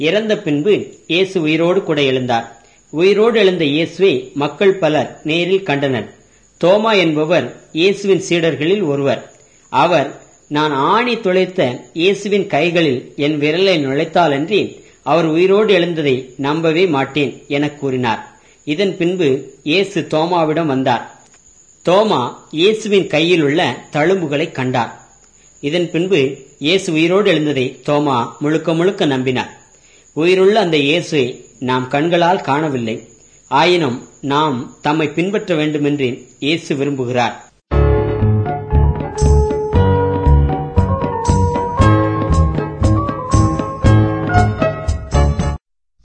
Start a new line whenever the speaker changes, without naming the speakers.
இறந்த பின்பு இயேசு உயிரோடு கூட எழுந்தார் உயிரோடு எழுந்த இயேசுவை மக்கள் பலர் நேரில் கண்டனர் தோமா என்பவர் இயேசுவின் சீடர்களில் ஒருவர் அவர் நான் ஆணி துளைத்த இயேசுவின் கைகளில் என் விரலை நுழைத்தாலன்றி அவர் உயிரோடு எழுந்ததை நம்பவே மாட்டேன் என கூறினார் இதன் பின்பு இயேசு தோமாவிடம் வந்தார் தோமா இயேசுவின் கையில் உள்ள தழும்புகளை கண்டார் இதன் பின்பு இயேசு உயிரோடு எழுந்ததை தோமா முழுக்க முழுக்க நம்பினார் உயிருள்ள அந்த இயேசுவை நாம் கண்களால் காணவில்லை ஆயினும் நாம் தம்மை பின்பற்ற வேண்டுமென்று இயேசு விரும்புகிறார்